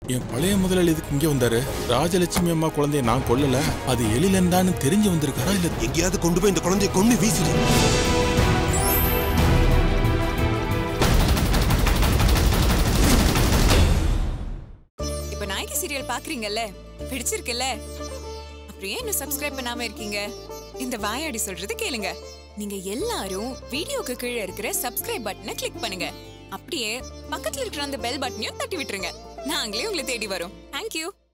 என் பழைய முதலாளி இதுக்கு இங்க வந்தாரு ராஜலட்சுமி அம்மா குழந்தைய நான் கொல்லல அது எழிலந்தான்னு தெரிஞ்சு வந்திருக்காரா இல்ல எங்கேயாவது கொண்டு போய் இந்த குழந்தைய கொண்டு வீசிடு இப்ப நாயகி சீரியல் பாக்குறீங்கல்ல பிடிச்சிருக்குல்ல அப்படியே இன்னும் சப்ஸ்கிரைப் பண்ணாம இருக்கீங்க இந்த வாயாடி சொல்றது கேளுங்க நீங்க எல்லாரும் வீடியோக்கு கீழே இருக்கிற சப்ஸ்கிரைப் பட்டனை கிளிக் பண்ணுங்க அப்படியே பக்கத்துல இருக்கிற அந்த பெல் பட்டனையும் தட்டி விட்டுருங்க நாங்களே உங்களை தேடி வரோம் தேங்க்யூ